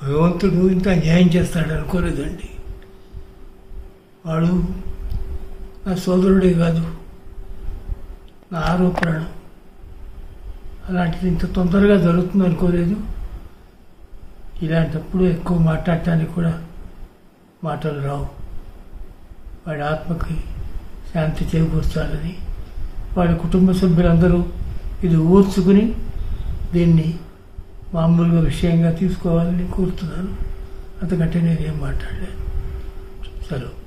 భగవంతుడు ఇంత అన్యాయం చేస్తాడు అనుకోలేదండి వాడు నా సోదరుడే కాదు నా ఆరోపణ అలాంటిది ఇంత తొందరగా జరుగుతుంది అనుకోలేదు ఇలాంటప్పుడు ఎక్కువ మాట్లాడటానికి కూడా మాటలు రావు వాడి ఆత్మకి శాంతి చేకూర్చాలని వాడి కుటుంబ సభ్యులందరూ ఇది ఊర్చుకుని దీన్ని మామూలుగా విషయంగా తీసుకోవాలని కోరుతున్నాను అంతకంటే నేనేం మాట్లాడలేను సెలవు